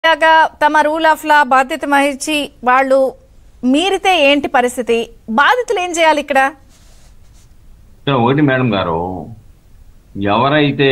తాజాగా తమ rule of law బాధ్యత వహించి వాళ్ళు మీరితే ఏంటి పరిస్థితి బాధితులు ఏం చేయాలి ఇక్కడ ఇక్కడ ఒకటి మేడం గారు ఎవరైతే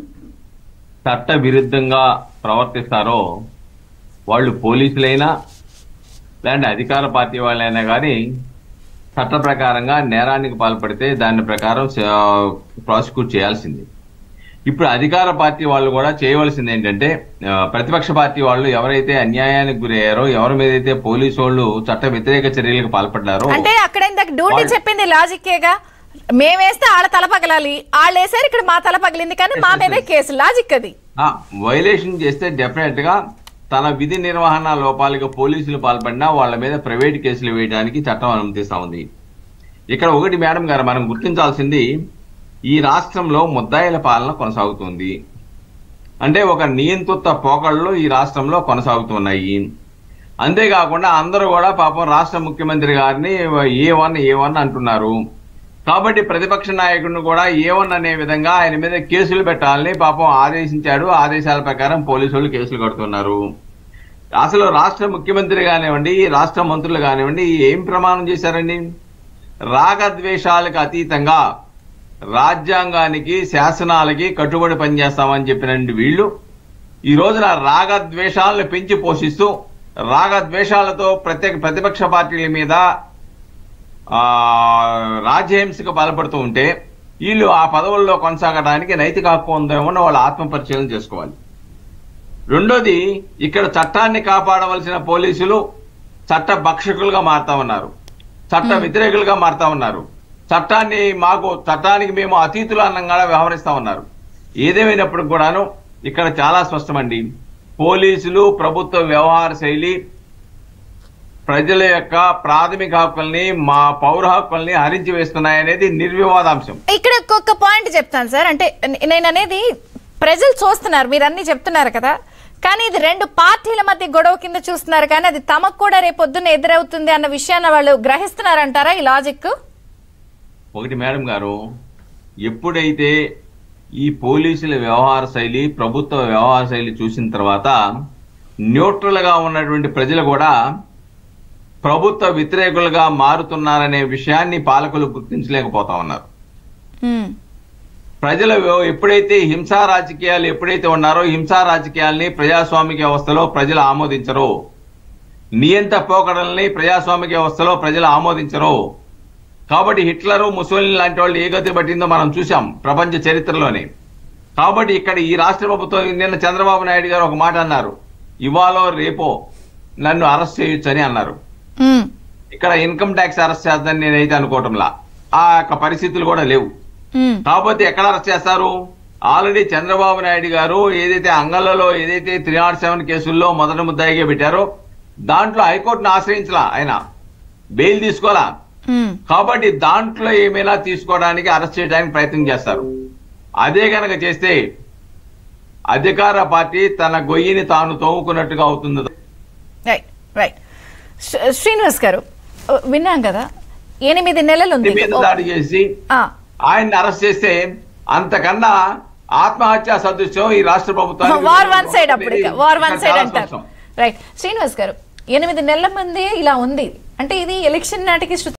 చట్ట విరుద్ధంగా ప్రవర్తిస్తారో వాళ్ళు పోలీసులైనా లేదంటే అధికార పార్టీ వాళ్ళైనా కానీ చట్ట ప్రకారంగా నేరానికి పాల్పడితే దాని ప్రకారం ప్రాసిక్యూట్ చేయాల్సింది ఇప్పుడు అధికార పార్టీ వాళ్ళు కూడా చేయవలసింది ఏంటంటే ఆ, ప్రతిపక్ష పార్టీ వాళ్ళు ఎవరైతే అన్యాయానికి గురయ్యారో ఎవరి మీద అయితే పోలీసు వాళ్ళు చట్ట వ్యతిరేక చర్యలకు పాల్పడ్డారో అంటే అక్కడ ఇందాక డ్యూటీ చెప్పింది లాజిక్కేగా మేమేస్తే ఆళ్ళ తల పగలాలి వాళ్ళు వేసారు ఇక్కడ మా తల పగిలింది కానీ మా మీదే కేసు లాజిక్ అది వైలేషన్ చేస్తే డెఫినెట్ గా తన విధి నిర్వహణ లోపాలకు పోలీసులు పాల్పడినా వాళ్ళ మీద ప్రైవేట్ కేసులు వేయడానికి చట్టం అనుమతిస్తా ఉంది ఇక్కడ ఒకటి మేడం గారు మనం గుర్తించాల్సింది ఈ రాష్ట్రంలో ముద్దాయిల పాలన కొనసాగుతుంది అంటే ఒక నియంత్రిత పోకళ్ళు ఈ రాష్ట్రంలో కొనసాగుతున్నాయి అంతేకాకుండా అందరూ కూడా పాపం రాష్ట్ర ముఖ్యమంత్రి గారిని ఏ వన్ ఏ వన్ అంటున్నారు కాబట్టి ప్రతిపక్ష నాయకుడిని కూడా ఏ వన్ అనే విధంగా ఆయన మీద కేసులు పెట్టాలని పాపం ఆదేశించాడు ఆదేశాల ప్రకారం పోలీసు వాళ్ళు కేసులు కడుతున్నారు అసలు రాష్ట్ర ముఖ్యమంత్రి కానివ్వండి రాష్ట్ర మంత్రులు కానివ్వండి ఏం ప్రమాణం చేశారండి రాగద్వేషాలకు అతీతంగా రాజ్యాంగానికి శాసనాలకి కట్టుబడి పనిచేస్తామని చెప్పినండి వీళ్ళు ఈ రోజున రాగద్వేషాలను పెంచి పోషిస్తూ రాగద్వేషాలతో ప్రత్యేక ప్రతిపక్ష పార్టీల మీద ఆ రాజ్యహింసకు బలపడుతూ ఉంటే వీళ్ళు ఆ పదవుల్లో కొనసాగడానికి నైతిక హక్కు ఉందేమో వాళ్ళు ఆత్మపరిశీలన చేసుకోవాలి రెండోది ఇక్కడ చట్టాన్ని కాపాడవలసిన పోలీసులు చట్ట భక్షకులుగా మారుతా ఉన్నారు చట్ట వ్యతిరేకులుగా మారుతా ఉన్నారు చట్టాన్ని మాకు చట్టానికి మేము అతీతులు అన్నంగా వ్యవహరిస్తా ఉన్నారు ఏదేమైనప్పుడు కూడాను ఇక్కడ చాలా స్పష్టమండి పోలీసులు ప్రభుత్వ వ్యవహార శైలి ప్రజల యొక్క ప్రాథమిక హక్కుల్ని మా పౌర హక్కుల్ని హరించి వేస్తున్నాయనేది నిర్వివాదాంశం ఇక్కడ ఒక్కొక్క పాయింట్ చెప్తాను సార్ అంటే నే- నేను అనేది ప్రజలు చూస్తున్నారు మీరు అన్ని చెప్తున్నారు కదా కానీ ఇది రెండు పార్టీల మధ్య గొడవ కింద చూస్తున్నారు కానీ అది తమకు కూడా రేపొద్దున ఎదురవుతుంది అన్న విషయాన్ని వాళ్ళు గ్రహిస్తున్నారంటారా ఈ లాజిక్ ఒకటి మేడం గారు ఎప్పుడైతే ఈ పోలీసుల వ్యవహార శైలి ప్రభుత్వ వ్యవహార శైలి చూసిన తర్వాత న్యూట్రల్ గా ఉన్నటువంటి ప్రజలు కూడా ప్రభుత్వ వ్యతిరేకులుగా మారుతున్నారనే విషయాన్ని పాలకులు గుర్తించలేకపోతా ఉన్నారు హ్మ్. ప్రజలు ఎప్పుడైతే హింసా రాజకీయాలు ఎప్పుడైతే ఉన్నారో హింసా రాజకీయాల్ని ప్రజాస్వామిక వ్యవస్థలో ప్రజలు ఆమోదించరు నియంత పోకడల్ని ప్రజాస్వామిక వ్యవస్థలో ప్రజలు ఆమోదించరు కాబట్టి హిట్లరు ముసోలిన్ లాంటి వాళ్ళు ఏ గతి పట్టిందో మనం చూసాం ప్రపంచ చరిత్రలోనే కాబట్టి ఇక్కడ ఈ రాష్ట్ర ప్రభుత్వం నిన్న చంద్రబాబు నాయుడు గారు ఒక మాట అన్నారు ఇవాళో రేపో నన్ను అరెస్ట్ చేయొచ్చని అన్నారు హ్మ్. ఇక్కడ ఇన్కమ్ ట్యాక్స్ అరెస్ట్ చేద్దని నేనైతే అనుకోవటంలా ఆ యొక్క పరిస్థితులు కూడా లేవు హ్మ్. కాకపోతే ఎక్కడ అరెస్ట్ చేస్తారు ఆల్రెడీ చంద్రబాబు నాయుడు గారు ఏదైతే అంగళ్ళలో ఏదైతే త్రీ నాట్ సెవెన్ కేసుల్లో మొదటి ముద్దాయిగా పెట్టారో దాంట్లో హైకోర్టును ఆశ్రయించలా ఆయన బెయిల్ తీసుకోవాలా హ్మ్. కాబట్టి దాంట్లో ఏమైనా తీసుకోవడానికి అరెస్ట్ చేయడానికి ప్రయత్నం చేస్తారు అదే గనక చేస్తే అధికార పార్టీ తన గొయ్యిని తాను తోముకున్నట్టుగా అవుతుంది రైట్ రైట్ శ్రీ- శ్రీనివాస్ గారు ఓ, విన్నాం కదా ఎనిమిది నెలలు ఉంది మీద దాడి చేసి ఆ, ఆయన్ని అరెస్ట్ చేస్తే అంతకన్నా ఆత్మహత్య సదృశ్యం ఈ రాష్ట్ర ప్రభుత్వం వార్ వన్ సైడ్ అప్పుడు ఇక వార్ వన్ సైడ్ అంటారు రైట్ శ్రీనివాస్ గారు ఎనిమిది నెలల మంది ఇలా ఉంది అంటే ఇది ఎలక్షన్ నాటికి శృతి